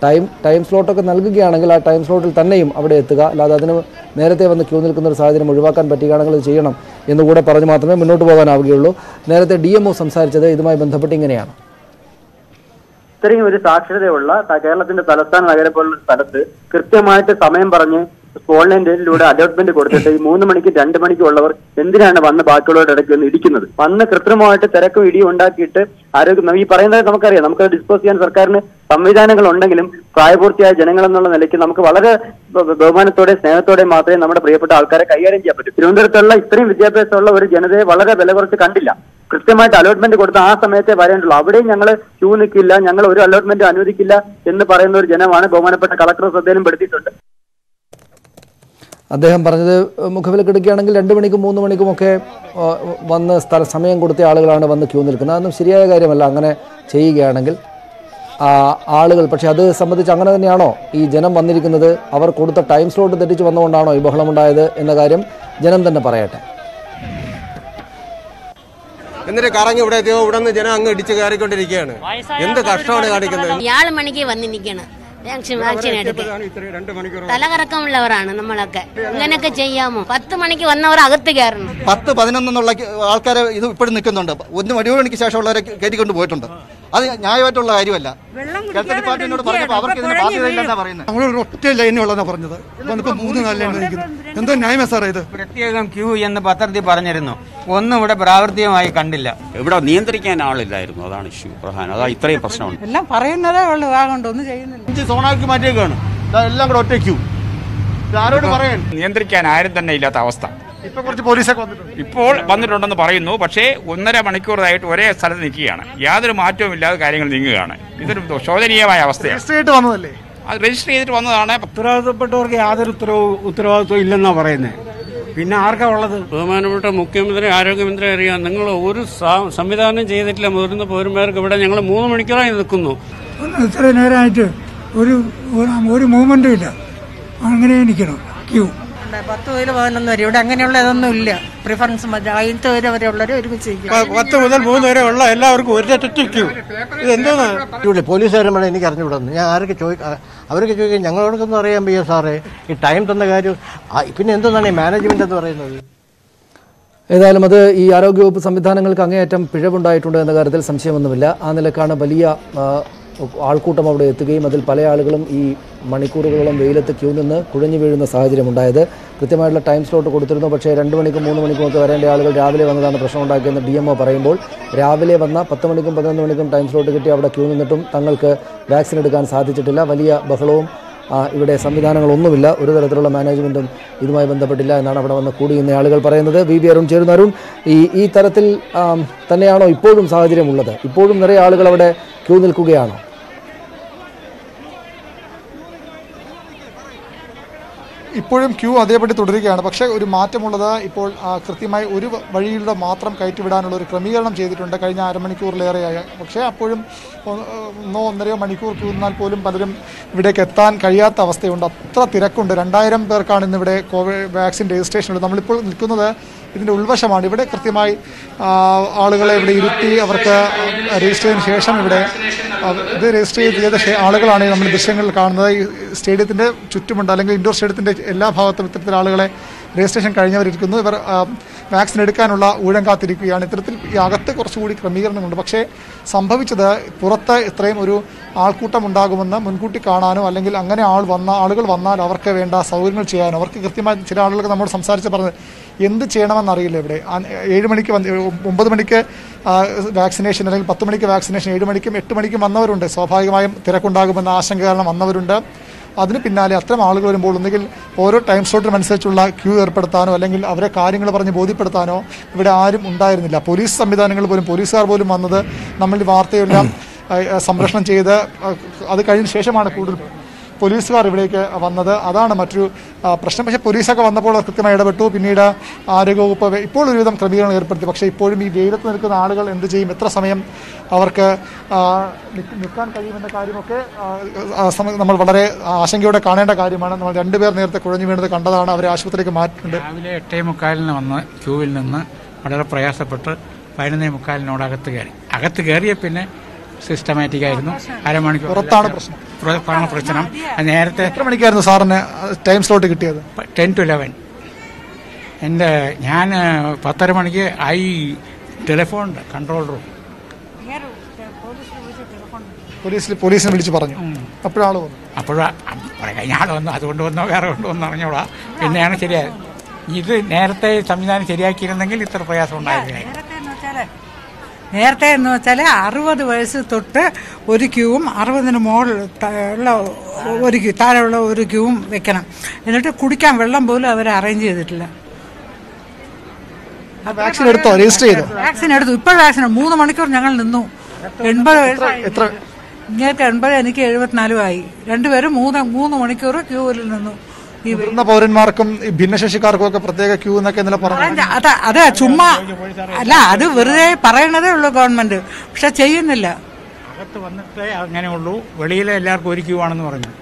ടൈം ടൈം സ്ലോട്ടൊക്കെ നൽകുകയാണെങ്കിൽ ആ ടൈം സ്ലോട്ടിൽ തന്നെയും അവിടെ എത്തുക അല്ലാതെ അതിന് നേരത്തെ വന്ന് ക്യൂ നിൽക്കുന്ന ഒരു സാഹചര്യം ഒഴിവാക്കാൻ പറ്റുകയാണെങ്കിൽ അത് ചെയ്യണം എന്നുകൂടെ പറഞ്ഞ് മാത്രമേ മുന്നോട്ട് പോകാനാവുകയുള്ളൂ നേരത്തെ ഡി എം സംസാരിച്ചത് ഇതുമായി ബന്ധപ്പെട്ട് ഇങ്ങനെയാണ് ഇത്രയും ഒരു സാക്ഷരതയുള്ള ത- കേരളത്തിന്റെ തലസ്ഥാന നഗരം പോലുള്ള സ്ഥലത്ത് കൃത്യമായിട്ട് സമയം പറഞ്ഞ് ഓൺലൈനിലൂടെ അലോട്ട്മെന്റ് കൊടുത്തിട്ട് ഈ മൂന്ന് മണിക്ക് രണ്ട് മണിക്ക് ഉള്ളവർ എന്തിനാണ് വന്ന് ബാക്കിയുള്ളവരുടെ ഇടയ്ക്ക് വന്ന് ഇടിക്കുന്നത് വന്ന് കൃത്രിമമായിട്ട് തിരക്കും ഇടിയും ഉണ്ടാക്കിയിട്ട് ആരോഗ്യം ഈ പറയുന്നത് നമുക്കറിയാം നമുക്ക് ഡിസ്പോസ് ചെയ്യാൻ സർക്കാരിന് സംവിധാനങ്ങൾ ഉണ്ടെങ്കിലും പ്രായപൂർത്തിയായ ജനങ്ങൾ എന്നുള്ള നിലയ്ക്ക് നമുക്ക് വളരെ ബ- ബ- ബഹുമാനത്തോടെ സ്നേഹത്തോടെ മാത്രമേ നമ്മുടെ പ്രിയപ്പെട്ട ആൾക്കാരെ കൈകാര്യം ചെയ്യാൻ പറ്റൂ തിരുവനന്തപുരത്തുള്ള ഇത്രയും വിദ്യാഭ്യാസമുള്ള ഒരു ജനതയെ വളരെ വില കുറച്ച് കണ്ടില്ല കൃത്യമായിട്ട് അലോട്ട്മെന്റ് കൊടുത്ത ആ സമയത്തെ വരേണ്ടുള്ളൂ അവിടെയും ഞങ്ങൾ ക്യൂ നിൽക്കില്ല ഞങ്ങൾ ഒരു അലോട്ട്മെന്റ് അനുവദിക്കില്ല എന്ന് പറയുന്ന ഒരു ജനമാണ് ബഹുമാനപ്പെട്ട കളക്ടർ ശ്രദ്ധയിലും പെടുത്തിയിട്ടുണ്ട് അദ്ദേഹം പറഞ്ഞത് മുഖവിലക്കെടുക്കുകയാണെങ്കിൽ രണ്ട് മണിക്കും മൂന്ന് മണിക്കും ഒക്കെ ആ, വന്ന് സ്ഥല സമയം കൊടുത്ത ആളുകളാണ് വന്ന് ക്യൂ നിൽക്കുന്നത് അതൊന്നും ശരിയായ കാര്യമല്ല അങ്ങനെ ചെയ്യുകയാണെങ്കിൽ ആ, ആളുകൾ പക്ഷേ അത് സംബന്ധിച്ച് അങ്ങനെ തന്നെയാണോ ഈ ജനം വന്നിരിക്കുന്നത് അവർ കൊടുത്ത ടൈം സ്ലോട്ട് തെറ്റിച്ച് വന്നുകൊണ്ടാണോ ഈ ബഹളമുണ്ടായത് എന്ന കാര്യം ജനം തന്നെ പറയട്ടെ എന്നിട്ട് കറങ്ങി ഇവിടെ എത്തിയോ ഇവിടെ നിന്ന് ജനം അങ്ങ് ഇടിച്ച് കയറിക്കൊണ്ടിരിക്കുകയാണ് എന്ത് കഷ്ടമാണ് കാണിക്കുന്നത് ഏഴ് മണിക്ക് വന്ന് നിൽക്കണം വാക്സിൻ വാക്സിൻ എടുത്ത് തലകറക്കമുള്ളവരാണ് നമ്മളൊക്കെ ഇങ്ങനെയൊക്കെ ചെയ്യാമോ പത്ത് മണിക്ക് വന്നവർ അകത്ത് കയറണം പത്ത് പതിനൊന്നുള്ള ആൾക്കാരെ ഇത് ഇപ്പോഴും നിൽക്കുന്നുണ്ട് ഒന്ന് ഒരു മണിക്ക് ശേഷമുള്ളവരെ കയറ്റിക്കൊണ്ട് പോയിട്ടുണ്ട് അത് ന്യായമായിട്ടുള്ള കാര്യമല്ല ഹെൽത്ത് ഡിപ്പാർട്ട്മെന്റിനോട് പറഞ്ഞപ്പോൾ അവർക്ക് ഇതിന് ബാധ്യതയില്ലെന്നാ പറയുന്നത് ഞങ്ങളൊരു ഒറ്റ ലൈനുള്ളതാ പറഞ്ഞത് ഇപ്പൊ മൂന്ന് നാല് ലൈൻ ഇരിക്കുന്നത് എന്തോ ന്യായമേ സാറേ ഇത് പ്രത്യേകം ക്യൂ എന്ന് പത്രത്തിൽ പറഞ്ഞിരുന്നു ഒന്നും ഇവിടെ പ്രാവർത്തികമായി കണ്ടില്ല ഇവിടെ നിയന്ത്രിക്കാൻ ആളില്ലായിരുന്നു അതാണ് ഇഷ്യൂ പ്രധാനം അതാ ഇത്രയും പ്രശ്നമുണ്ട് എല്ലാം പറയുന്നതേ ഉള്ളൂ ആകൊണ്ട് ഒന്നും ചെയ്യുന്നില്ല അഞ്ച് സോണാക്കി മാറ്റിയേക്കാണ് ദാ എല്ലാം കൂടെ ഒറ്റ ക്യൂ ഇത് ആരോട് പറയാൻ നിയന്ത്രിക്കാൻ ആരും തന്നെ ഇല്ലാത്ത അവസ്ഥ ഇപ്പൊ കുറച്ച് പോലീസൊക്കെ വന്നിട്ടുണ്ട് ഇപ്പോൾ വന്നിട്ടുണ്ടെന്ന് പറയുന്നു പക്ഷേ ഒന്നര മണിക്കൂറായിട്ട് ഒരേ സ്ഥലത്ത് നിൽക്കുകയാണ് യാതൊരു മാറ്റവും ഇല്ലാതെ കാര്യങ്ങൾ നീങ്ങുകയാണ് ഇതൊരു ശോചനീയമായ അവസ്ഥയാണ് രജിസ്റ്റർ ചെയ്തിട്ട് വന്നതല്ലേ അത് രജിസ്റ്റർ ചെയ്തിട്ട് വന്നതാണ് ഉത്തരവാദിത്തപ്പെട്ടവർക്ക് യാതൊരു ഉത്തരവ് ഉത്തരവാദിത്വം ഇല്ലെന്നാ പറയുന്നത് പിന്നെ ആർക്കാ ഉള്ളത് ബഹുമാനപ്പെട്ട മുഖ്യമന്ത്രി ആരോഗ്യമന്ത്രി അറിയാം നിങ്ങൾ ഒരു സ- സംവിധാനം ചെയ്തിട്ടില്ല മുതിർന്ന പൗരന്മാർക്ക് ഇവിടെ ഞങ്ങൾ മൂന്ന് മണിക്കൂറായി നിൽക്കുന്നു ഇത്ര നേരമായിട്ട് ഒരു ഒരു മൂവ്മെന്റും ഇല്ല അങ്ങനെ നിൽക്കണം ക്യൂ പത്ത് മുതൽ പതിനൊന്ന് വരെ ഇവിടെ അങ്ങനെയുള്ള ഇതൊന്നും ഇല്ല പ്രിഫറൻസ് അഞ്ച് വരെ വരെ ഉള്ളവർ ഒരുമിച്ച് പത്ത് മുതൽ മൂന്ന് വരെ ഉള്ള എല്ലാവർക്കും ഒരൊറ്റ ക്യൂ ഇതെന്തോന്നാ ഇവിടെ പോലീസുകാരും വേണം എനിക്ക് അറിഞ്ഞുവിടുന്നു ഞാൻ ആരൊക്കെ ചോദിക്കാം അവരൊക്കെ ചോദിക്കാം ഞങ്ങളോടൊന്നും അറിയാൻ വയ്യ സാറേ ഈ ടൈം തന്ന കാര്യം ആ, പിന്നെ എന്താണ് ഈ മാനേജ്മെന്റ് എന്ന് പറയുന്നത് ഏതായാലും അത് ഈ ആരോഗ്യവകുപ്പ് സംവിധാനങ്ങൾക്ക് അങ്ങേയറ്റം പിഴവുണ്ടായിട്ടുണ്ട് എന്ന കാര്യത്തിൽ സംശയമൊന്നുമില്ല ആ നിലക്കാണ് വലിയ ആ, ആൾക്കൂട്ടം അവിടെ എത്തുകയും അതിൽ പല ആളുകളും ഈ മണിക്കൂറുകളോളം വെയിലത്ത് ക്യൂ നിന്ന് കുഴഞ്ഞു വീഴുന്ന സാഹചര്യം ഉണ്ടായത് കൃത്യമായിട്ടുള്ള ടൈം സ്ലോട്ട് കൊടുത്തിരുന്നു പക്ഷേ രണ്ട് മണിക്കും മൂന്ന് മണിക്കും ഒക്കെ വരേണ്ട ആളുകൾ രാവിലെ വന്നതാണ് പ്രശ്നം ഉണ്ടാക്കിയെന്ന് ഡി എം ഒ പറയുമ്പോൾ രാവിലെ വന്ന പത്ത് മണിക്കും പതിനൊന്ന് മണിക്കും ടൈം സ്ലോട്ട് കിട്ടി അവിടെ ക്യൂ നിന്നിട്ടും തങ്ങൾക്ക് വാക്സിൻ എടുക്കാൻ സാധിച്ചിട്ടില്ല വലിയ ബഹളവും ആ, ഇവിടെ സംവിധാനങ്ങളൊന്നുമില്ല ഒരു തരത്തിലുള്ള മാനേജ്മെൻറ്റും ഇതുമായി ബന്ധപ്പെട്ടില്ല എന്നാണ് അവിടെ വന്ന് കൂടിയുന്ന ആളുകൾ പറയുന്നത് വി ബി അരുൺ ചേരുന്ന അരുൺ ഈ ഈ തരത്തിൽ ആം, തന്നെയാണോ ഇപ്പോഴും സാഹചര്യമുള്ളത് ഇപ്പോഴും നിറയെ ആളുകൾ അവിടെ ക്യൂ നിൽക്കുകയാണോ ഇപ്പോഴും ക്യൂ അതേപടി തുടരുകയാണ് പക്ഷേ ഒരു മാറ്റമുള്ളത് ഇപ്പോൾ ആ, കൃത്യമായി ഒരു വ- വഴിയിലൂടെ മാത്രം കയറ്റിവിടാനുള്ള ഒരു ക്രമീകരണം ചെയ്തിട്ടുണ്ട് കഴിഞ്ഞ അരമണിക്കൂറിലേറെയായ പക്ഷേ അപ്പോഴും ഒ- ഒന്നോ ഒന്നരയോ മണിക്കൂർ ക്യൂ നിന്നാൽ പോലും പലരും ഇവിടേക്ക് എത്താൻ കഴിയാത്ത അവസ്ഥയുണ്ട് അത്ര തിരക്കുണ്ട് രണ്ടായിരം പേർക്കാണ് ഇന്ന് ഇവിടെ കോവിഡ് വാക്സിൻ രജിസ്ട്രേഷൻ ഉള്ളത് നമ്മളിപ്പോൾ നിൽക്കുന്നത് ഇതിൻ്റെ ഉൾവശമാണ് ഇവിടെ കൃത്യമായി ആ, ആളുകളെ ഇവിടെ ഇരുത്തി അവർക്ക് രജിസ്റ്റർ ചെയ്തതിന് ശേഷം ഇവിടെ ആ, ഇത് രജിസ്റ്റർ ചെയ്ത ശേ- ആളുകളാണ് നമ്മൾ ദൃശ്യങ്ങളിൽ കാണുന്നത് ഈ സ്റ്റേഡിയത്തിൻ്റെ ചുറ്റുമുണ്ട് അല്ലെങ്കിൽ ഇൻഡോർ സ്റ്റേഡിയത്തിൻ്റെ എല്ലാ ഭാഗത്തും ഇത്തരത്തിൽ ആളുകളെ രജിസ്ട്രേഷൻ കഴിഞ്ഞവരിയ്ക്കുന്നു ഇവർ ആ, വാക്സിൻ എടുക്കാനുള്ള ഊഴം കാത്തിരിക്കുകയാണ് ഇത്തരത്തിൽ ഈ അകത്ത് കുറച്ചുകൂടി ക്രമീകരണമുണ്ട് പക്ഷേ സംഭവിച്ചത് പുറത്ത് ഇത്രയും ഒരു ആൾക്കൂട്ടം ഉണ്ടാകുമെന്ന് മുൻകൂട്ടി കാണാനോ അല്ലെങ്കിൽ അങ്ങനെ ആൾ വന്ന ആളുകൾ വന്നാൽ അവർക്ക് വേണ്ട സൗകര്യങ്ങൾ ചെയ്യാനോ അവർക്ക് കൃത്യമായി ചില ആളുകൾക്ക് നമ്മോട് സംസാരിച്ച് പറഞ്ഞത് എന്ത് ചെയ്യണമെന്നറിയില്ല ഇവിടെ ആ- ഏഴ് മണിക്ക് വന്ന് ഒമ്പത് മണിക്ക് ആ, വാക്സിനേഷൻ അല്ലെങ്കിൽ പത്ത് മണിക്ക് വാക്സിനേഷൻ ഏഴ് മണിക്കും എട്ട് മണിക്കും വന്നവരുണ്ട് സ്വാഭാവികമായും തിരക്കുണ്ടാകുമെന്ന ആശങ്ക കാരണം വന്നവരുണ്ട് അതിന് പിന്നാലെ അത്തരം ആളുകൾ വരുമ്പോൾ ഒന്നുകിൽ ഓരോ ടൈം സ്ലോട്ടിനും അനുസരിച്ചുള്ള ക്യൂ ഏർപ്പെടുത്താനോ അല്ലെങ്കിൽ അവരെ കാര്യങ്ങൾ പറഞ്ഞ് ബോധ്യപ്പെടുത്താനോ ഇവിടെ ആരും ഉണ്ടായിരുന്നില്ല പോലീസ് സംവിധാനങ്ങൾ പോലും പോലീസുകാർ പോലും വന്നത് നമ്മൾ ഈ വാർത്തയെല്ലാം ആ, ആ, സംപ്രേഷണം ചെയ്ത് ആ, അത് കഴിഞ്ഞ ശേഷമാണ് കൂടുതൽ പോലീസുകാർ ഇവിടേക്ക് വന്നത് അതാണ് മറ്റൊരു ആ, പ്രശ്നം പക്ഷേ പോലീസൊക്കെ വന്നപ്പോൾ അത് കൃത്യമായി ഇടപെട്ടു പിന്നീട് ആരോഗ്യവകുപ്പ് വെ- ഇപ്പോൾ ഒരുവിധം ക്രമീകരണം ഏർപ്പെടുത്തി പക്ഷേ ഇപ്പോഴും ഈ വെയിലത്ത് നിൽക്കുന്ന ആളുകൾ എന്ത് ചെയ്യും എത്ര സമയം അവർക്ക് ആ, നിക്ക് നിൽക്കാൻ കഴിയുമെന്ന കാര്യമൊക്കെ ആ, ആ സമയം നമ്മൾ വളരെ ആശങ്കയോടെ കാണേണ്ട കാര്യമാണ് നമ്മൾ രണ്ടുപേർ നേരത്തെ കുഴഞ്ഞു വീണത് കണ്ടതാണ് അവരെ ആശുപത്രിയിലേക്ക് മാറ്റിയിട്ടുണ്ട് രാവിലെ എട്ടേ മുക്കാലിന് വന്ന് ക്യൂവിൽ നിന്ന് വളരെ പ്രയാസപ്പെട്ട് പതിനൊന്നേ മുക്കാലിനോട് അകത്ത് കയറി അകത്ത് കയറിയ പിന്നെ സിസ്റ്റമാറ്റിക് ആയിരുന്നു അരമണിക്കൂർ പുറത്താണ് പ്രശ്നം പുറത്താണ് പ്രശ്നം അത് നേരത്തെ എത്ര മണിക്കായിരുന്നു സാറിന് ടൈം സ്ലോട്ട് കിട്ടിയത് ടെൻ ടു ലെവൻ എൻ്റെ ഞാൻ പത്തര മണിക്ക് ഐ ടെലിഫോൺ കൺട്രോൾ റൂം പോലീസിൽ പോലീസിനെ വിളിച്ച് പറഞ്ഞു അപ്പോഴാള് വന്നു അപ്പോഴാ കഴിഞ്ഞ ആൾ വന്നു അതുകൊണ്ട് വന്നോ വേറെ കൊണ്ടുവന്നോ അറിഞ്ഞോളാം പിന്നെയാണ് ശരിയായത് ഇത് നേരത്തെ സംവിധാനം ശരിയാക്കിയിരുന്നെങ്കിൽ ഇത്ര പ്രയാസം ഉണ്ടായിരുന്നില്ല നേരത്തെ എന്ന് വെച്ചാൽ അറുപത് വയസ്സ് തൊട്ട് ഒരു ക്യൂവും അറുപതിന് മുകളിൽ ത- ഉള്ള ഒരു ക്യൂ താഴെയുള്ള ഒരു ക്യൂവും വെക്കണം എന്നിട്ട് കുടിക്കാൻ വെള്ളം പോലും അവർ അറേഞ്ച് ചെയ്തിട്ടില്ല വാക്സിൻ എടുത്തോ രജിസ്റ്റർ ചെയ്തോ വാക്സിൻ എടുത്തു ഇപ്പോൾ വാക്സിൻ മൂന്ന് മണിക്കൂർ ഞങ്ങൾ നിന്നു എൺപത് വയസ്സായി എത്ര ഇങ്ങേക്ക് എൺപത് എനിക്ക് എഴുപത്തിനാലും ആയി രണ്ടുപേരും മൂന്ന് മൂന്ന് മണിക്കൂർ ക്യൂവിൽ നിന്നു ഈ മുതിർന്ന പൗരന്മാർക്കും ഈ ഭിന്നശേഷിക്കാർക്കും ഒക്കെ പ്രത്യേക ക്യൂ എന്നൊക്കെ ഇന്നലെ പറഞ്ഞു പറഞ്ഞ- അത് അത് ചുമ്മാ അല്ല അത് വെറുതെ പറയണതേ ഉള്ളൂ ഗവൺമെന്റ് പക്ഷെ ചെയ്യുന്നില്ല അകത്ത് വന്നിട്ടേ അങ്ങനെയുള്ളൂ വെളിയിലെ എല്ലാവർക്കും ഒരു ക്യൂ ആണെന്ന് പറഞ്ഞു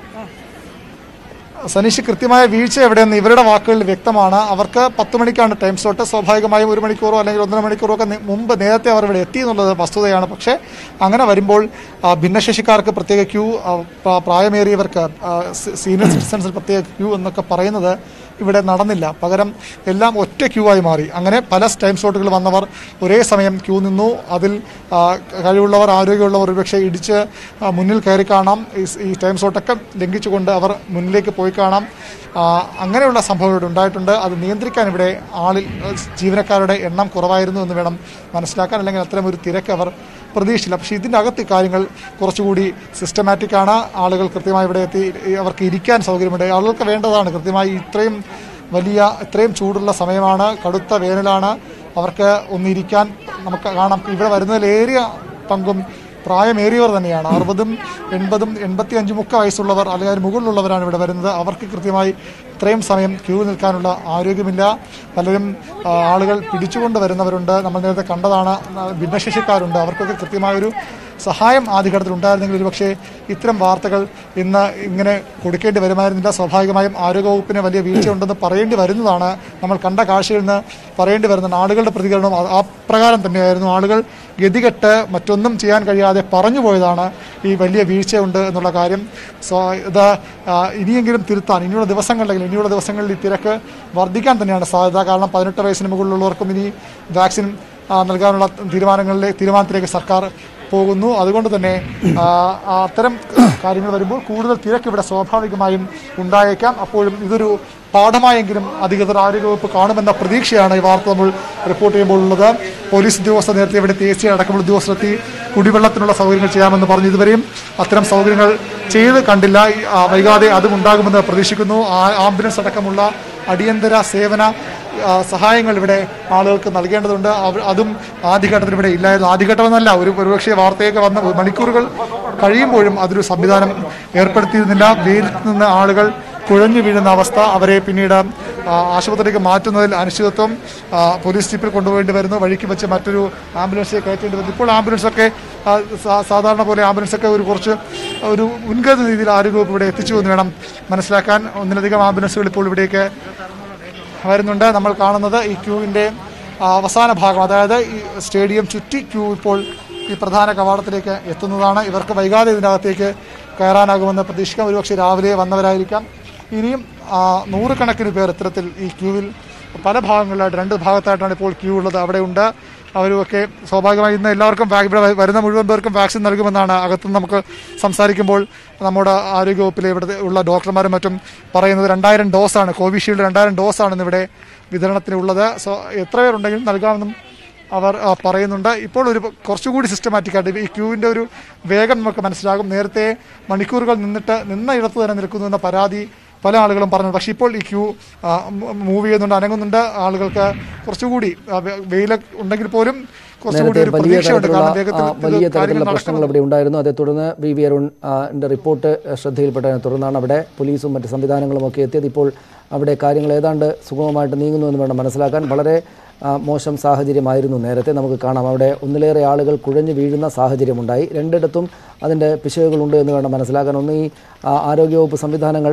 സനീഷ് കൃത്യമായ വീഴ്ച എവിടെയെന്ന് ഇവരുടെ വാക്കുകളിൽ വ്യക്തമാണ് അവർക്ക് പത്ത് മണിക്കാണ് ടൈം സ്ലോട്ട് സ്വാഭാവികമായും ഒരു മണിക്കൂറോ അല്ലെങ്കിൽ ഒന്നര മണിക്കൂറോ ഒക്കെ നി- മുമ്പ് നേരത്തെ അവർ ഇവിടെ എത്തി എന്നുള്ളത് വസ്തുതയാണ് പക്ഷേ അങ്ങനെ വരുമ്പോൾ ആ, ഭിന്നശേഷിക്കാർക്ക് പ്രത്യേക ക്യൂ ആ, പ്രാ- പ്രായമേറിയവർക്ക് ആ, സീ- സീനിയർ സിറ്റിസൺസിൽ പ്രത്യേക ക്യൂ എന്നൊക്കെ പറയുന്നത് ഇവിടെ നടന്നില്ല പകരം എല്ലാം ഒറ്റ ക്യൂ ആയി മാറി അങ്ങനെ പല ടൈം സ്ലോട്ടുകൾ വന്നവർ ഒരേ സമയം ക്യൂ നിന്നു അതിൽ ആ, കഴിവുള്ളവർ ആരോഗ്യമുള്ളവർ ഒരുപക്ഷെ ഇടിച്ച് ആ, മുന്നിൽ കയറി കാണാം ഈ സ്- ഈ ടൈം സ്ലോട്ടൊക്കെ ലംഘിച്ചുകൊണ്ട് അവർ മുന്നിലേക്ക് പോയി കാണാം ആ, അങ്ങനെയുള്ള സംഭവം ഇവിടെ ഉണ്ടായിട്ടുണ്ട് അത് നിയന്ത്രിക്കാൻ ഇവിടെ ആളിൽ ആ, ജീവനക്കാരുടെ എണ്ണം കുറവായിരുന്നു എന്ന് വേണം മനസ്സിലാക്കാൻ അല്ലെങ്കിൽ അത്തരം ഒരു തിരക്ക് അവർ പ്രതീക്ഷിച്ചില്ല പക്ഷേ ഇതിൻ്റെ അകത്ത് ഈ കാര്യങ്ങൾ കുറച്ചുകൂടി സിസ്റ്റമാറ്റിക് ആണ് ആളുകൾ കൃത്യമായി ഇവിടെ എത്തി ഈ അവർക്ക് ഇരിക്കാൻ സൗകര്യമുണ്ട് ആളുകൾക്ക് വേണ്ടതാണ് കൃത്യമായി ഇത്രയും വലിയ ഇത്രയും ചൂടുള്ള സമയമാണ് കടുത്ത വേനലാണ് അവർക്ക് ഒന്നിരിക്കാൻ നമുക്ക് കാണാം ഇവിടെ വരുന്നതിലേറിയ പങ്കും പ്രായമേറിയവർ തന്നെയാണ് അറുപതും എൺപതും എൺപത്തി അഞ്ചും ഒക്കെ വയസ്സുള്ളവർ അല്ലെങ്കിൽ അതിന് മുകളിലുള്ളവരാണ് ഇവിടെ വരുന്നത് അവർക്ക് കൃത്യമായി ഇത്രയും സമയം ക്യൂ നിൽക്കാനുള്ള ആരോഗ്യമില്ല പലരും ആ, ആളുകൾ പിടിച്ചുകൊണ്ട് വരുന്നവരുണ്ട് നമ്മൾ നേരത്തെ കണ്ടതാണ് ആ, ഭിന്നശേഷിക്കാരുണ്ട് അവർക്കൊക്കെ കൃത്യമായൊരു സഹായം ആദ്യഘട്ടത്തിൽ ഉണ്ടായിരുന്നെങ്കിൽ ഒരുപക്ഷെ ഇത്തരം വാർത്തകൾ ഇന്ന് ഇങ്ങനെ കൊടുക്കേണ്ടി വരുമായിരുന്നില്ല സ്വാഭാവികമായും ആരോഗ്യവകുപ്പിന് വലിയ വീഴ്ചയുണ്ടെന്ന് പറയേണ്ടി വരുന്നതാണ് നമ്മൾ കണ്ട കാഴ്ചയിൽ നിന്ന് പറയേണ്ടി വരുന്നുണ്ട് ആളുകളുടെ പ്രതികരണം ആ- ആ പ്രകാരം തന്നെയായിരുന്നു ആളുകൾ ഗതികെട്ട് മറ്റൊന്നും ചെയ്യാൻ കഴിയാതെ പറഞ്ഞു പോയതാണ് ഈ വലിയ വീഴ്ചയുണ്ട് എന്നുള്ള കാര്യം സോ ഇത് ആ, ഇനിയെങ്കിലും തിരുത്താൻ ഇനിയുള്ള ദിവസങ്ങളിലെങ്കിലും ഇനിയുള്ള ദിവസങ്ങളിൽ ഈ തിരക്ക് വർദ്ധിക്കാൻ തന്നെയാണ് സാധ്യത കാരണം പതിനെട്ട് വയസ്സിന് മുകളിലുള്ളവർക്കും ഇനി വാക്സിൻ ആ, നൽകാനുള്ള തീരുമാനങ്ങളിലെ തീരുമാനത്തിലേക്ക് സർക്കാർ പോകുന്നു അതുകൊണ്ട് തന്നെ ആ, ആ, അത്തരം കാര്യങ്ങൾ വരുമ്പോൾ കൂടുതൽ തിരക്ക് ഇവിടെ സ്വാഭാവികമായും ഉണ്ടായേക്കാം അപ്പോഴും ഇതൊരു പാഠമായെങ്കിലും അധികൃതർ ആരോഗ്യവകുപ്പ് കാണുമെന്ന പ്രതീക്ഷയാണ് ഈ വാർത്ത നമ്മൾ റിപ്പോർട്ട് ചെയ്യുമ്പോൾ ഉള്ളത് പോലീസ് ഉദ്യോഗസ്ഥർ നേരത്തെ ഇവിടെ എ സി അടക്കമുള്ള ഉദ്യോഗസ്ഥരെത്തി കുടിവെള്ളത്തിനുള്ള സൗകര്യങ്ങൾ ചെയ്യാമെന്ന് പറഞ്ഞു ഇതുവരെയും അത്തരം സൗകര്യങ്ങൾ ചെയ്ത് കണ്ടില്ല ഈ, ആ, വൈകാതെ അതും ഉണ്ടാകുമെന്ന് പ്രതീക്ഷിക്കുന്നു ആ- ആംബുലൻസ് അടക്കമുള്ള അടിയന്തര സേവന ആ, സഹായങ്ങൾ ഇവിടെ ആളുകൾക്ക് നൽകേണ്ടതുണ്ട് അവ- അതും ആദ്യഘട്ടത്തിൽ ഇവിടെ ഇല്ലായിരുന്നു ആദ്യഘട്ടമെന്നല്ല ഒരു ഒരുപക്ഷെ വാർത്തയൊക്കെ വന്ന മണിക്കൂറുകൾ കഴിയുമ്പോഴും അതൊരു സംവിധാനം ഏർപ്പെടുത്തിയിരുന്നില്ല വെയിലത്ത് നിന്ന് ആളുകൾ കുഴഞ്ഞു വീഴുന്ന അവസ്ഥ അവരെ പിന്നീട് ആ, ആശുപത്രിയിലേക്ക് മാറ്റുന്നതിൽ അനിശ്ചിതത്വം ആ, പോലീസ് ജീപ്പിൽ കൊണ്ടുപോകേണ്ടി വരുന്നു വഴിക്ക് വെച്ച് മറ്റൊരു ആംബുലൻസിൽ കയറ്റേണ്ടി വരുന്നു ഇപ്പോൾ ആംബുലൻസൊക്കെ ആ, സാ- സാധാരണ പോലെ ആംബുലൻസൊക്കെ ഒരു കുറച്ച് ഒരു മുൻകരുതൽ രീതിയിൽ ആരോഗ്യവകുപ്പ് ഇവിടെ എത്തിച്ചു എന്ന് വേണം മനസ്സിലാക്കാൻ ഒന്നിലധികം ആംബുലൻസുകൾ ഇപ്പോൾ ഇവിടേക്ക് വരുന്നുണ്ട് നമ്മൾ കാണുന്നത് ഈ ക്യൂവിൻ്റെ അവസാന ഭാഗം അതായത് ഈ സ്റ്റേഡിയം ചുറ്റി ക്യൂ ഇപ്പോൾ ഈ പ്രധാന കവാടത്തിലേക്ക് എത്തുന്നതാണ് ഇവർക്ക് വൈകാതെ ഇതിനകത്തേക്ക് കയറാനാകുമെന്ന് പ്രതീക്ഷിക്കാം ഒരുപക്ഷെ രാവിലെ വന്നവരായിരിക്കാം ഇനിയും ആ, നൂറുകണക്കിന് പേർ ഇത്തരത്തിൽ ഈ ക്യൂവിൽ പല ഭാഗങ്ങളിലായിട്ട് രണ്ട് ഭാഗത്തായിട്ടാണ് ഇപ്പോൾ ക്യൂ ഉള്ളത് അവിടെയുണ്ട് അവരുമൊക്കെ സ്വാഭാവികമായി ഇന്ന് എല്ലാവർക്കും വാ- ഇവിടെ വരുന്ന മുഴുവൻ പേർക്കും വാക്സിൻ നൽകുമെന്നാണ് അകത്തുനിന്ന് നമുക്ക് സംസാരിക്കുമ്പോൾ നമ്മുടെ ആരോഗ്യവകുപ്പിലെ ഇവിടെ ഉള്ള ഡോക്ടർമാരും മറ്റും പറയുന്നത് രണ്ടായിരം ഡോസാണ് കോവിഷീൽഡ് രണ്ടായിരം ഡോസാണ് ഇന്നിവിടെ വിതരണത്തിനുള്ളത് സോ എത്ര പേരുണ്ടെങ്കിലും നൽകാമെന്നും അവർ ആ, പറയുന്നുണ്ട് ഇപ്പോൾ ഒരു കുറച്ചുകൂടി സിസ്റ്റമാറ്റിക് ആയിട്ട് ഈ ക്യൂവിൻ്റെ ഒരു വേഗം നമുക്ക് മനസ്സിലാകും നേരത്തെ മണിക്കൂറുകൾ നിന്നിട്ട് നിന്ന ഇടത്ത് തന്നെ നിൽക്കുന്നു എന്ന പരാതി പല ആളുകളും പറഞ്ഞു പക്ഷേ ഇപ്പോൾ ഈ ക്യൂ ആ, മൂ- മൂവ് ചെയ്യുന്നുണ്ട് അനങ്ങുന്നുണ്ട് ആളുകൾക്ക് കുറച്ചുകൂടി ആ, വെ- വെയിൽ ഉണ്ടെങ്കിൽ പോലും കുറച്ചുകൂടി നേരത്തെ ഒരു വലിയ പ്രതീക്ഷയുണ്ട് തരത്തിലുള്ള കാരണം വേഗത്തിൽ ആ, ഇത് വലിയ കാര്യങ്ങൾ തരത്തിലുള്ള നടക്കുന്നു പ്രശ്നങ്ങൾ അവിടെ ഉണ്ടായിരുന്നു അതേ തുടർന്ന് വി വി അരുൺ ആ, ന്റെ റിപ്പോർട്ട് ശ്രദ്ധയിൽപ്പെട്ടതിനെ തുടർന്നാണ് അവിടെ പോലീസും മറ്റ് സംവിധാനങ്ങളും ഒക്കെ എത്തിയത് ഇപ്പോൾ അവിടെ കാര്യങ്ങൾ ഏതാണ്ട് സുഗമമായിട്ട് നീങ്ങുന്നു എന്ന് വേണം മനസ്സിലാക്കാൻ വളരെ ആ, മോശം സാഹചര്യമായിരുന്നു നേരത്തെ നമുക്ക് കാണാം അവിടെ ഒന്നിലേറെ ആളുകൾ കുഴഞ്ഞു വീഴുന്ന സാഹചര്യമുണ്ടായി രണ്ടിടത്തും അതിൻ്റെ പിശകുകളുണ്ട് എന്ന് വേണം മനസ്സിലാക്കാൻ ഒന്ന് ഈ ആ, ആരോഗ്യവകുപ്പ് സംവിധാനങ്ങൾ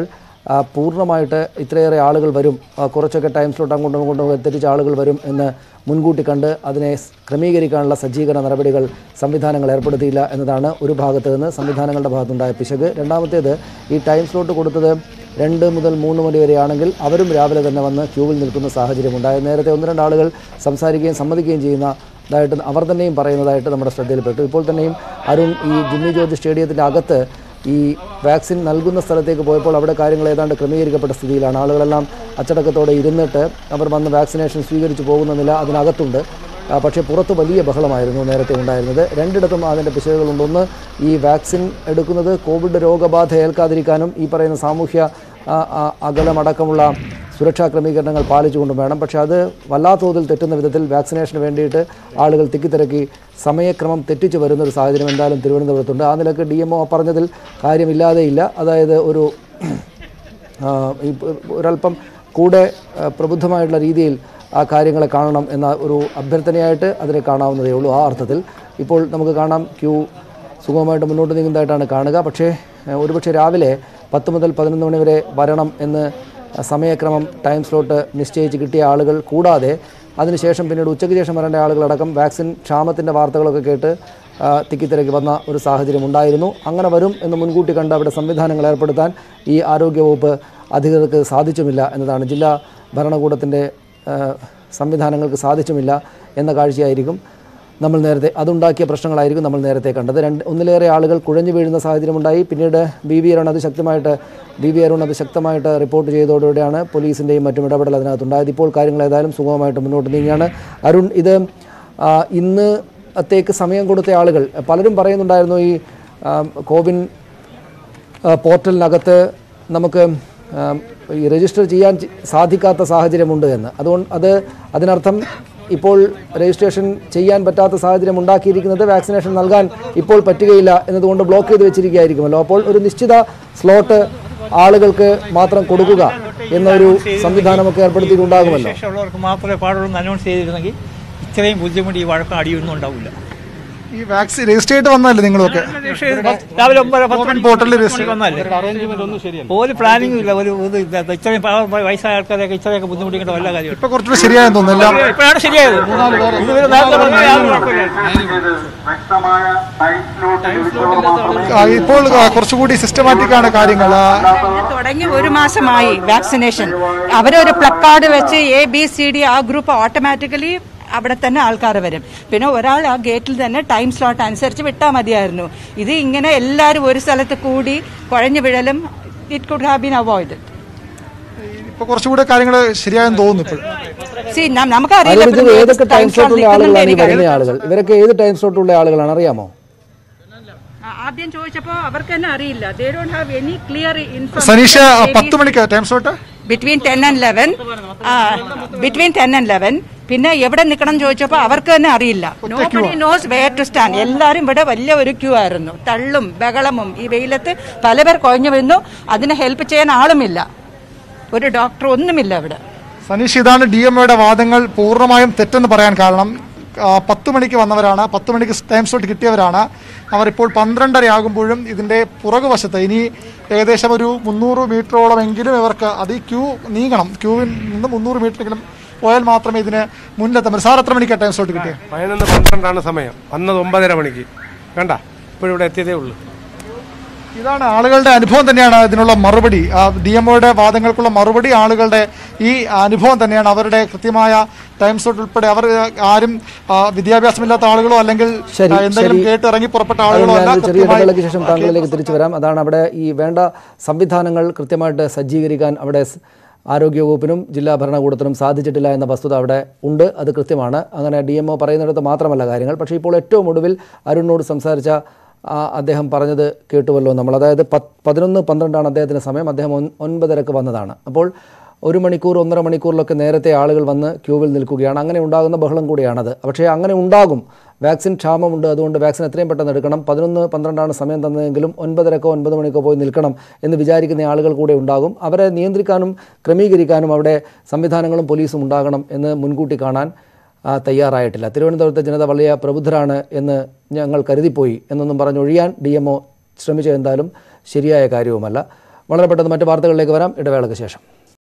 ആ, പൂർണ്ണമായിട്ട് ഇത്രയേറെ ആളുകൾ വരും ആ, കുറച്ചൊക്കെ ടൈം സ്ലോട്ട് അങ്ങോട്ടും ഇങ്ങോട്ടും തെറ്റിച്ച ആളുകൾ വരും എന്ന് മുൻകൂട്ടി കണ്ട് അതിനെ സ് ക്രമീകരിക്കാനുള്ള സജ്ജീകരണ നടപടികൾ സംവിധാനങ്ങൾ ഏർപ്പെടുത്തിയില്ല എന്നതാണ് ഒരു ഭാഗത്ത് നിന്ന് സംവിധാനങ്ങളുടെ ഭാഗത്തുണ്ടായ പിശക് രണ്ടാമത്തേത് ഈ ടൈം സ്ലോട്ട് കൊടുത്തത് രണ്ട് മുതൽ മൂന്ന് മണി വരെയാണെങ്കിൽ അവരും രാവിലെ തന്നെ വന്ന് ക്യൂവിൽ നിൽക്കുന്ന സാഹചര്യമുണ്ടായി നേരത്തെ ഒന്ന് രണ്ട് ആളുകൾ സംസാരിക്കുകയും സമ്മതിക്കുകയും ചെയ്യുന്ന ഇതായിട്ട് അവർ തന്നെയും പറയുന്നതായിട്ട് നമ്മുടെ ശ്രദ്ധയിൽപ്പെട്ടു ഇപ്പോൾ തന്നെയും അരുൺ ഈ ജിമ്മി ജോർജ് സ്റ്റേഡിയത്തിൻ്റെ അകത്ത് ഈ വാക്സിൻ നൽകുന്ന സ്ഥലത്തേക്ക് പോയപ്പോൾ അവിടെ കാര്യങ്ങൾ ഏതാണ്ട് ക്രമീകരിക്കപ്പെട്ട സ്ഥിതിയിലാണ് ആളുകളെല്ലാം അച്ചടക്കത്തോടെ ഇരുന്നിട്ട് അവർ വന്ന് വാക്സിനേഷൻ സ്വീകരിച്ചു പോകുന്ന നില അതിനകത്തുണ്ട് ആ, പക്ഷേ പുറത്ത് വലിയ ബഹളമായിരുന്നു നേരത്തെ ഉണ്ടായിരുന്നത് രണ്ടിടത്തും അതിൻ്റെ പിശകുകളുണ്ട് ഒന്ന് ഈ വാക്സിൻ എടുക്കുന്നത് കോവിഡ് രോഗബാധ ഏൽക്കാതിരിക്കാനും ഈ പറയുന്ന സാമൂഹ്യ ആ, ആ, അകലമടക്കമുള്ള സുരക്ഷാ ക്രമീകരണങ്ങൾ പാലിച്ചുകൊണ്ടും വേണം പക്ഷേ അത് വല്ലാത്ത തോതിൽ തെറ്റുന്ന വിധത്തിൽ വാക്സിനേഷന് വേണ്ടിയിട്ട് ആളുകൾ തിക്കിത്തിരക്കി സമയക്രമം തെറ്റിച്ചു വരുന്ന ഒരു സാഹചര്യം എന്തായാലും തിരുവനന്തപുരത്തുണ്ട് ആ നിലക്ക് ഡി എം ഒ പറഞ്ഞതിൽ കാര്യമില്ലാതെയില്ല അതായത് ഒരു ആ, ഈ പ- ഒരല്പം കൂടെ ആ, പ്രബുദ്ധമായിട്ടുള്ള രീതിയിൽ ആ കാര്യങ്ങളെ കാണണം എന്ന ഒരു അഭ്യർത്ഥനയായിട്ട് അതിനെ കാണാവുന്നതേ ഉള്ളൂ ആ അർത്ഥത്തിൽ ഇപ്പോൾ നമുക്ക് കാണാം ക്യൂ സുഗമമായിട്ട് മുന്നോട്ട് നീങ്ങുന്നതായിട്ടാണ് കാണുക പക്ഷേ ആ, ഒരുപക്ഷെ രാവിലെ പത്ത് മുതൽ പതിനൊന്ന് മണി വരെ വരണം എന്ന് സമയക്രമം ടൈം സ്ലോട്ട് നിശ്ചയിച്ച് കിട്ടിയ ആളുകൾ കൂടാതെ അതിനുശേഷം പിന്നീട് ഉച്ചയ്ക്ക് ശേഷം വരേണ്ട ആളുകളടക്കം വാക്സിൻ ക്ഷാമത്തിൻ്റെ വാർത്തകളൊക്കെ കേട്ട് ആ, തിക്കിത്തിരക്കി വന്ന ഒരു സാഹചര്യം ഉണ്ടായിരുന്നു അങ്ങനെ വരും എന്ന് മുൻകൂട്ടി കണ്ട് അവിടെ സംവിധാനങ്ങൾ ഏർപ്പെടുത്താൻ ഈ ആരോഗ്യവകുപ്പ് അധികൃതർക്ക് സാധിച്ചുമില്ല എന്നതാണ് ജില്ലാ ഭരണകൂടത്തിൻ്റെ ആ, സംവിധാനങ്ങൾക്ക് സാധിച്ചുമില്ല എന്ന കാഴ്ചയായിരിക്കും നമ്മൾ നേരത്തെ അതുണ്ടാക്കിയ പ്രശ്നങ്ങളായിരിക്കും നമ്മൾ നേരത്തെ കണ്ടത് രണ്ട് ഒന്നിലേറെ ആളുകൾ കുഴഞ്ഞു വീഴുന്ന സാഹചര്യമുണ്ടായി പിന്നീട് ബി വി അരുൺ അത് ശക്തമായിട്ട് ബി വി അരുൺ അത് ശക്തമായിട്ട് റിപ്പോർട്ട് ചെയ്തതോടുകൂടിയാണ് പോലീസിൻ്റെയും മറ്റും ഇടപെടൽ അതിനകത്തുണ്ടായത് ഇപ്പോൾ കാര്യങ്ങൾ ഏതായാലും സുഗമമായിട്ട് മുന്നോട്ട് നീങ്ങിയാണ് അരുൺ ഇത് ആ, ഇന്നത്തേക്ക് സമയം കൊടുത്ത ആളുകൾ പലരും പറയുന്നുണ്ടായിരുന്നു ഈ ആ, കോവിൻ ആ, പോർട്ടലിനകത്ത് നമുക്ക് ആ, ഈ രജിസ്റ്റർ ചെയ്യാൻ ചി- സാധിക്കാത്ത സാഹചര്യമുണ്ട് എന്ന് അതുകൊണ്ട് അത് അതിനർത്ഥം ഇപ്പോൾ രജിസ്ട്രേഷൻ ചെയ്യാൻ പറ്റാത്ത സാഹചര്യം ഉണ്ടാക്കിയിരിക്കുന്നത് വാക്സിനേഷൻ നൽകാൻ ഇപ്പോൾ പറ്റുകയില്ല എന്നതുകൊണ്ട് ബ്ലോക്ക് ചെയ്ത് വെച്ചിരിക്കുകയായിരിക്കുമല്ലോ അപ്പോൾ ഒരു നിശ്ചിത സ്ലോട്ട് ആളുകൾക്ക് മാത്രം കൊടുക്കുക എന്നൊരു സംവിധാനമൊക്കെ ഏർപ്പെടുത്തിയിട്ടുണ്ടാകുമല്ലോ ശേഷമുള്ളവർക്ക് മാത്രമേ പാടുള്ളൂ എന്ന് അനൗൺസ് ചെയ്തിരുന്നെങ്കിൽ ഇത്രയും ബുദ്ധിമുട്ട് ഈ വഴക്കം അടിയൊന്നും ഉണ്ടാവില്ല ഈ വാക്സിൻ രജിസ്റ്റർ ചെയ്തിട്ട് വന്നതല്ലേ നിങ്ങളൊക്കെ രാവിലെ ഒമ്പത് പത്ത് കോവിൻ മണിക്ക് പോർട്ടലിൽ രജിസ്റ്റർ വന്നല്ലേ ഒരു പ്ലാനിങ്ങും ഇല്ല ഒരു ഇത് ഇല്ല. ഇത്രയും പാവം വയസ്സായ ആൾക്കാരെയൊക്കെ ഇത്രയൊക്കെ ബുദ്ധിമുട്ടിക്കേണ്ട വല്ല കാര്യം ഇപ്പൊ കുറച്ചുകൂടി ശരിയായെന്ന് തോന്നുന്നു എല്ലാം ഇപ്പോഴാണ് ശരിയായത് ഇതുവരെ നേരത്തെ പറഞ്ഞ യാതൊരു കുഴപ്പമില്ല. ആ, ഇപ്പോൾ ആ, കുറച്ചുകൂടി സിസ്റ്റമാറ്റിക് ആണ് കാര്യങ്ങൾ ആ, തുടങ്ങി ഒരു മാസമായി വാക്സിനേഷൻ അവരൊരു പ്ലക്കാർഡ് വെച്ച് എ ബി സി ഡി ആ ഗ്രൂപ്പ് ഓട്ടോമാറ്റിക്കലി അവിടെ തന്നെ ആൾക്കാർ വരും പിന്നെ ഒരാൾ ആ ഗേറ്റിൽ തന്നെ ടൈം സ്ലോട്ട് അനുസരിച്ച് വിട്ടാൽ മതിയായിരുന്നു ഇത് ഇങ്ങനെ എല്ലാവരും ഒരു സ്ഥലത്ത് കൂടി കുഴഞ്ഞു വീഴലും it could have been avoid ഇപ്പൊ കുറച്ചുകൂടി കാര്യങ്ങൾ ശരിയായെന്ന് തോന്നുന്നു ഇപ്പോൾ സി നമുക്കറിയില്ല അരുൺ ഇത് ഇപ്പം ഏതൊക്കെ ഏത് ടൈം time slot സ്ലോട്ടുള്ള ആളുകളാണ് ഈ നിൽക്കുന്നുണ്ട് വരുന്ന ആളുകൾ ഇവരൊക്കെ ഏത് ടൈം സ്ലോട്ടുള്ള ആളുകളാണ് അറിയാമോ ആ, ആദ്യം ചോദിച്ചപ്പോ അവർക്ക് തന്നെ അറിയില്ല they don't have any clear Saneesha ആ, പത്ത് മണിക്ക് time slot between ten and eleven between ten and eleven പിന്നെ എവിടെ നിൽക്കണം ചോദിച്ചപ്പോൾ അവർക്ക് തന്നെ അറിയില്ല nobody knows where to stand എല്ലാവരും ഇവിടെ വലിയ ഒരു ക്യൂ ആയിരുന്നു തള്ളും ബഹളമും ഈ വെയിലത്ത് പല പേർ കുഴഞ്ഞു വീഴുന്നു അതിനെ ഹെൽപ്പ് ചെയ്യാൻ ആളുമില്ല ഒരു ഡോക്ടർ ഒന്നുമില്ല ഇവിടെ സനീഷ് ഇതാണ് ഡി എം ഒയുടെ വാദങ്ങൾ പൂർണ്ണമായും തെറ്റെന്ന് പറയാൻ കാരണം ആ, പത്ത് മണിക്ക് വന്നവരാണ് പത്ത് മണിക്ക് ടൈം സ്ലോട്ട് കിട്ടിയവരാണ് അവർ ഇപ്പോൾ പന്ത്രണ്ടര ആകുമ്പോഴും ഇതിൻ്റെ പുറകുവശത്ത് ഇനി ഏകദേശം ഒരു മുന്നൂറ് മീറ്ററോളം എങ്കിലും ഇവർക്ക് അത് ഈ ക്യൂ നീങ്ങണം ക്യൂവിൽ നിന്ന് മുന്നൂറ് മീറ്ററെങ്കിലും പോയാൽ മാത്രമേ ഇതിന് മുന്നിലെത്താൻ പറ്റൂ സാർ എത്ര മണിക്കാണ് ടൈം സ്ലോട്ട് കിട്ടിയത് പതിനൊന്ന് പന്ത്രണ്ടാണ് സമയം വന്നത് ഒമ്പതര മണിക്ക് കണ്ട ഇപ്പോഴിവിടെ എത്തിയതേ ഉള്ളൂ ഇതാണ് ആളുകളുടെ അനുഭവം തന്നെയാണ് ഇതിനുള്ള മറുപടി ഡി എം ഒയുടെ വാദങ്ങൾക്കുള്ള മറുപടി ആളുകളുടെ ഈ അനുഭവം തന്നെയാണ് അവരുടെ കൃത്യമായ ടൈം സ്ലോട്ട് ഉൾപ്പെടെ അവർ ആരും ആ, വിദ്യാഭ്യാസമില്ലാത്ത ആളുകളോ അല്ലെങ്കിൽ ശരി, ആ, എന്തെങ്കിലും ശരി. കേട്ട് ഇറങ്ങി പുറപ്പെട്ട അത് ആളുകളോ അല്ല ഞാനൊരു ചെറിയ കൃത്യമായി ഇടവേളയ്ക്ക് ശേഷം താങ്കളിലേക്ക് തിരിച്ചു വരാം അതാണ് അവിടെ ഈ വേണ്ട സംവിധാനങ്ങൾ കൃത്യമായിട്ട് സജ്ജീകരിക്കാൻ അവിടെ സ് ആരോഗ്യവകുപ്പിനും ജില്ലാ ഭരണകൂടത്തിനും സാധിച്ചിട്ടില്ല എന്ന വസ്തുത അവിടെ ഉണ്ട് അത് കൃത്യമാണ് അങ്ങനെ ഡി എം ഒ പറയുന്നിടത്ത് മാത്രമല്ല കാര്യങ്ങൾ പക്ഷേ ഇപ്പോൾ ഏറ്റവും ഒടുവിൽ അരുണിനോട് സംസാരിച്ച ആ, അദ്ദേഹം പറഞ്ഞത് കേട്ടുവല്ലോ നമ്മൾ അതായത് പത്ത് പതിനൊന്ന് പന്ത്രണ്ടാണ് അദ്ദേഹത്തിന് സമയം അദ്ദേഹം ഒൻ- ഒൻപതരക്ക് വന്നതാണ് അപ്പോൾ ഒരു മണിക്കൂർ ഒന്നര മണിക്കൂറിലൊക്കെ നേരത്തെ ആളുകൾ വന്ന് ക്യൂവിൽ നിൽക്കുകയാണ് അങ്ങനെ ഉണ്ടാകുന്ന ബഹളം കൂടിയാണത് പക്ഷേ അങ്ങനെ ഉണ്ടാകും വാക്സിൻ ക്ഷാമമുണ്ട് അതുകൊണ്ട് വാക്സിൻ എത്രയും പെട്ടെന്ന് എടുക്കണം പതിനൊന്ന് പന്ത്രണ്ടാണ് സമയം തന്നതെങ്കിലും ഒൻപതരക്കോ ഒൻപത് മണിക്കോ പോയി നിൽക്കണം എന്ന് വിചാരിക്കുന്ന ആളുകൾ കൂടെ ഉണ്ടാകും അവരെ നിയന്ത്രിക്കാനും ക്രമീകരിക്കാനും അവിടെ സംവിധാനങ്ങളും പോലീസും ഉണ്ടാകണം എന്ന് മുൻകൂട്ടി കാണാൻ ആ, തയ്യാറായിട്ടില്ല തിരുവനന്തപുരത്തെ ജനത വലിയ പ്രബുദ്ധരാണ് എന്ന് ഞങ്ങൾ കരുതിപ്പോയി എന്നൊന്നും പറഞ്ഞൊഴിയാൻ ഡി എം ഒ ശ്രമിച്ചത് എന്തായാലും ശരിയായ കാര്യവുമല്ല വളരെ പെട്ടെന്ന് മറ്റ് വാർത്തകളിലേക്ക് വരാം ഇടവേളയ്ക്ക് ശേഷം